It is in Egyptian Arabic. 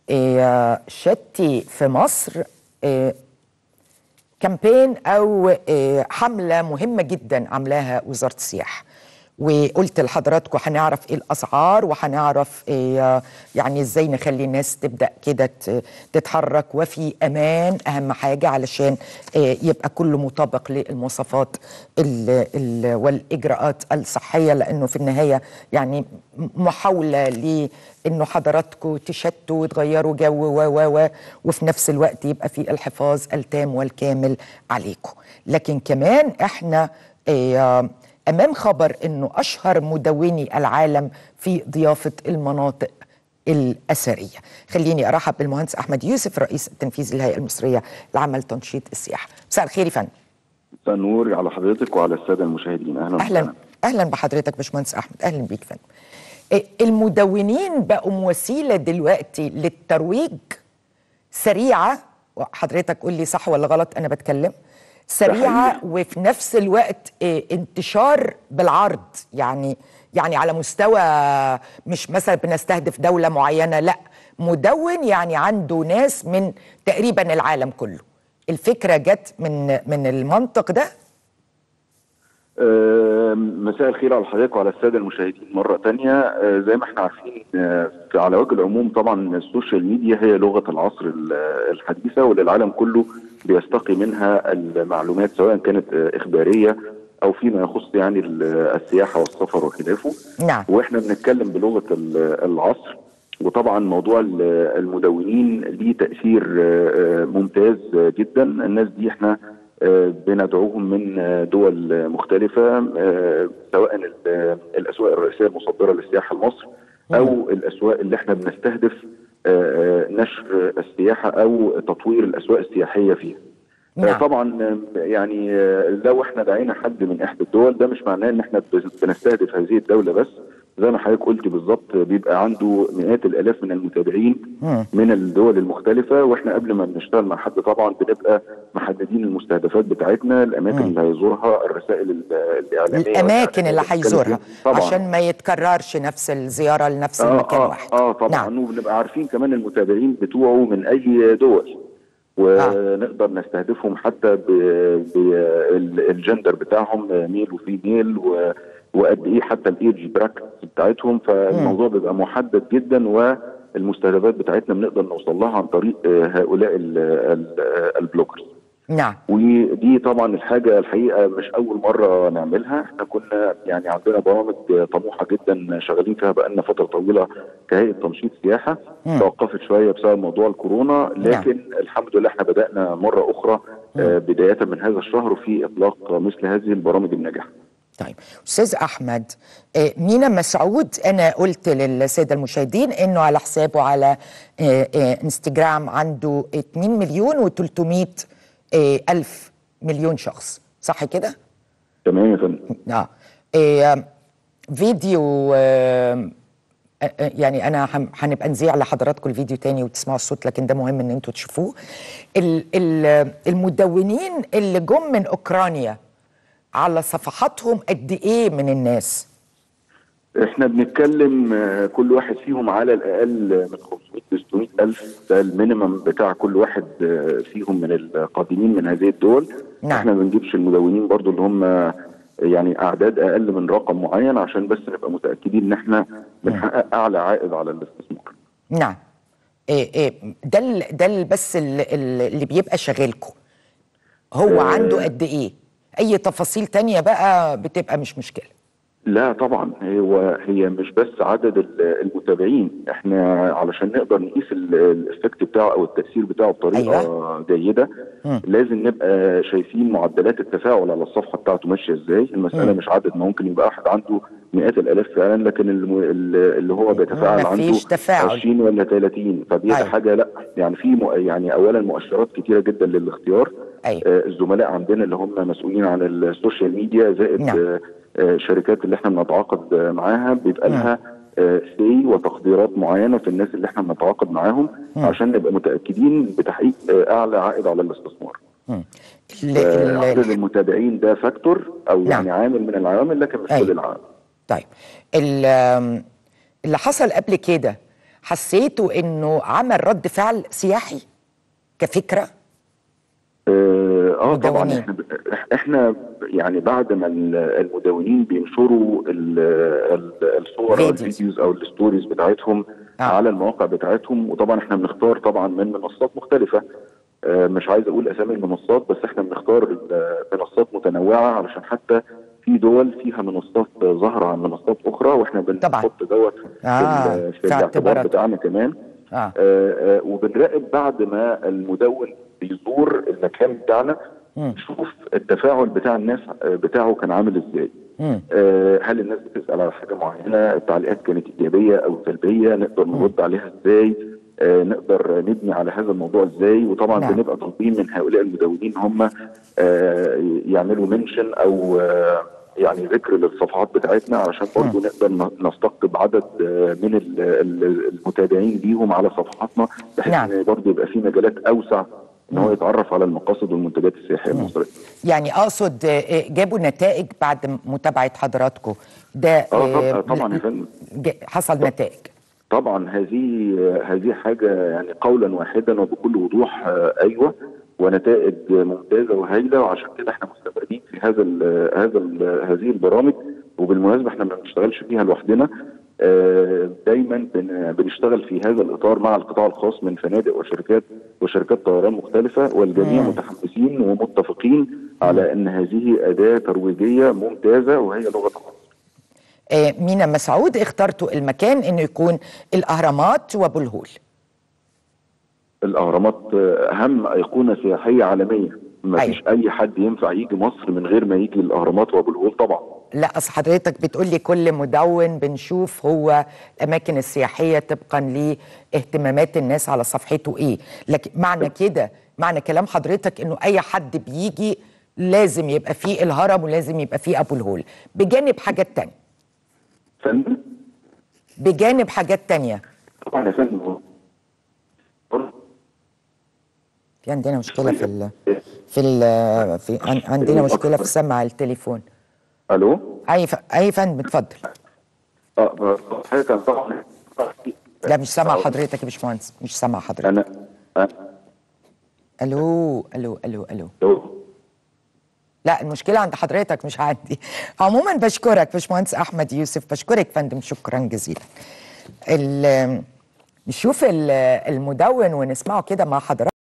آه، شتي في مصر آه، كامبين او آه، حمله مهمه جدا عاملاها وزاره السياحه وقلت لحضراتكم هنعرف ايه الاسعار وهنعرف إيه يعني ازاي نخلي الناس تبدا كده ت- تتحرك وفي امان اهم حاجه علشان إيه يبقى كله مطابق للمواصفات ال ال والاجراءات الصحيه لانه في النهايه يعني محاوله لانه حضراتكم تشتوا وتغيروا جو و و و وفي نفس الوقت يبقى في الحفاظ التام والكامل عليكم لكن كمان احنا إيه امام خبر انه اشهر مدوني العالم في ضيافه المناطق الاثريه خليني ارحب بالمهندس احمد يوسف رئيس التنفيذي للهيئه المصريه لعمل تنشيط السياحه مساء الخير يا فندم مساء النور على حضرتك وعلى الساده المشاهدين اهلا اهلا وسهلا. اهلا بحضرتك باشمهندس احمد اهلا بيك يا فندم إيه، المدونين بقوا وسيله دلوقتي للترويج سريعه حضرتك قول لي صح ولا غلط انا بتكلم سريعه حقيقي. وفي نفس الوقت إيه، انتشار بالعرض يعني يعني على مستوى مش مثلا بنستهدف دوله معينه لا مدون يعني عنده ناس من تقريبا العالم كله الفكره جت من من المنطق ده آه، مساء الخير على حضرتك وعلى الساده المشاهدين مره تانية آه، زي ما احنا عارفين آه، على وجه العموم طبعا السوشيال ميديا هي لغه العصر ال- الحديثه واللي العالم كله بيستقي منها المعلومات سواء كانت آه، اخباريه او فيما يخص يعني ال- السياحه والسفر وخلافه نعم واحنا بنتكلم بلغه ال- العصر وطبعا موضوع ال- المدونين ليه تاثير آه، آه، ممتاز جدا الناس دي احنا آه، بندعوهم من آه، دول مختلفه آه، سواء ال- الاسواق الرئيسيه المصدره للسياحه لمصر او الاسواق اللي احنا بنستهدف آه، آه، نشر السياحه او تطوير الاسواق السياحيه فيها نعم. آه، طبعا آه، يعني آه، لو احنا دعينا حد من احدى الدول ده مش معناه ان احنا بس- بنستهدف هذه الدوله بس زي ما حضرتك قلت بالظبط بيبقى عنده مئات الالاف من المتابعين مم. من الدول المختلفه واحنا قبل ما بنشتغل مع حد طبعا بنبقى محددين المستهدفات بتاعتنا الاماكن مم. اللي هيزورها الرسائل ال- الاعلاميه الاماكن اللي والإعلانات هيزورها طبعا عشان ما يتكررش نفس الزياره لنفس اه المكان اه واحد اه طبعا نعم نعم. وبنبقى عارفين كمان المتابعين بتوعه من اي دول ونقدر نستهدفهم حتى بالجندر بتاعهم ميل وفيميل و وقد ايه حتى الايدج براكتس بتاعتهم فالموضوع بيبقى محدد جدا والمستهدفات بتاعتنا بنقدر نوصل لها عن طريق آه، هؤلاء ال- ال- البلوجرز نعم ودي طبعا الحاجه الحقيقه مش اول مره نعملها احنا كنا يعني عندنا برامج طموحه جدا شغالين فيها بقالنا فتره طويله كهيئه تنشيط سياحه مم. توقفت شويه بسبب موضوع الكورونا لكن الحمد لله احنا بدانا مره اخرى آه، بدايه من هذا الشهر في اطلاق مثل هذه البرامج الناجحه طيب استاذ احمد آه، مينا مسعود انا قلت للساده المشاهدين انه على حسابه على آه، آه، انستجرام عنده 2 مليون و300 الف مليون شخص صح كده؟ تمام يا فندم اه إيه فيديو آه آه، يعني انا هم- هنبقى نذيع لحضراتكم الفيديو تاني وتسمعوا الصوت لكن ده مهم ان انتوا تشوفوه ال- ال- المدونين اللي جم من اوكرانيا على صفحاتهم قد ايه من الناس احنا بنتكلم آه، كل واحد فيهم على الاقل من 500 ل 600 الف ده المينيمم بتاع كل واحد آه، فيهم من القادمين من هذه الدول نعم. احنا ما بنجيبش المدونين برضو اللي هم آه، يعني اعداد اقل من رقم معين عشان بس نبقى متاكدين ان احنا بنحقق اعلى عائد على الاستثمار نعم إيه إيه ده ال- ده ال- بس ال- ال- اللي بيبقى شاغلكم هو آه. عنده قد ايه اي تفاصيل تانية بقى بتبقى مش مشكله لا طبعا هو هي مش بس عدد ال- المتابعين احنا علشان نقدر نقيس ال- الافكت بتاعه او التاثير بتاعه بطريقه أيوة. جيده مم. لازم نبقى شايفين معدلات التفاعل على الصفحه بتاعته ماشيه ازاي المساله مم. مش عدد ما ممكن يبقى واحد عنده مئات الالاف فعلا لكن الم- ال- اللي هو بيتفاعل عنده مفيش تفاعل. 20 ولا 30 فدي أيوة. حاجه لا يعني في مؤ- يعني اولا مؤشرات كتيره جدا للاختيار ايوه آه، الزملاء عندنا اللي هم مسؤولين عن السوشيال ميديا زائد نعم. آه، آه، الشركات اللي احنا بنتعاقد آه، معاها بيبقى مم. لها سي وتقديرات معينه في الناس اللي احنا بنتعاقد معاهم مم. عشان نبقى متاكدين بتحقيق آه، اعلى عائد على الاستثمار. مم. ال- آه، ال- عدد المتابعين ده فاكتور او نعم. يعني عامل من العوامل لكن مش أيوة. كل العوامل. طيب ال- اللي حصل قبل كده حسيتوا انه عمل رد فعل سياحي كفكره اه آه، طبعا مدونين. احنا احنا يعني بعد ما ال- المدونين بينشروا ال- ال- الصور او فيديوز. الفيديوز او الستوريز بتاعتهم آه. على المواقع بتاعتهم وطبعا احنا بنختار طبعا من منصات مختلفه آه، مش عايز اقول اسامي المنصات بس احنا بنختار ال- منصات متنوعه علشان حتى في دول فيها منصات ظاهره عن منصات اخرى واحنا طبعاً. بنحط دوت في, آه، ال- في في الاعتبار اعتبارات. بتاعنا كمان اه آه، آه، وبنراقب بعد ما المدون بيزور المكان بتاعنا مم. نشوف التفاعل بتاع الناس آه، بتاعه كان عامل ازاي مم. آه، هل الناس بتسال على حاجه معينه التعليقات كانت ايجابيه او سلبيه نقدر نرد عليها ازاي آه، نقدر نبني على هذا الموضوع ازاي وطبعا نعم. بنبقى طالبين من هؤلاء المدونين هم آه، يعملوا منشن او آه، يعني ذكر للصفحات بتاعتنا علشان برضه نقدر ن- نستقطب عدد آه، من ال- ال- المتابعين ليهم على صفحاتنا بحيث نعم. ان برضه يبقى في مجالات اوسع ان هو يتعرف على المقاصد والمنتجات السياحيه المصريه. يعني اقصد آه، جابوا نتائج بعد متابعه حضراتكم ده اه آه، طبعا طبعا يا فندم ج- حصل نتائج طبعا هذه هذه حاجه يعني قولا واحدا وبكل وضوح آه، ايوه ونتائج ممتازه وهائله وعشان كده احنا مستمرين في هذا ال هذا ال هذه البرامج وبالمناسبه احنا ما بنشتغلش فيها لوحدنا آه، دايما بن- بنشتغل في هذا الاطار مع القطاع الخاص من فنادق وشركات وشركات طيران مختلفه والجميع مم. متحمسين ومتفقين على ان هذه اداه ترويجيه ممتازه وهي لغه العصر. آه، مينا مسعود اخترتوا المكان انه يكون الاهرامات وابو الهول الاهرامات اهم ايقونه سياحيه عالميه ما أيوة. فيش اي حد ينفع يجي مصر من غير ما يجي الاهرامات وابو الهول طبعا لا اصل حضرتك بتقول لي كل مدون بنشوف هو الاماكن السياحيه طبقا لاهتمامات الناس على صفحته ايه لكن معنى كده معنى كلام حضرتك انه اي حد بيجي لازم يبقى فيه الهرم ولازم يبقى فيه ابو الهول بجانب حاجات تانية فندم بجانب حاجات تانية طبعا يا فندم في عندنا مشكله في ال في ال في عن- عندنا مشكله في سمع التليفون الو اي ف... اي فندم اتفضل اه حضرتك طبعا لا مش سامع حضرتك يا باشمهندس مش سامع حضرتك انا أنا- الو الو الو الو ألو. لا المشكلة عند حضرتك مش عندي عموما بشكرك باشمهندس أحمد يوسف بشكرك فندم شكرا جزيلا ال- نشوف ال- المدون ونسمعه كده مع حضرتك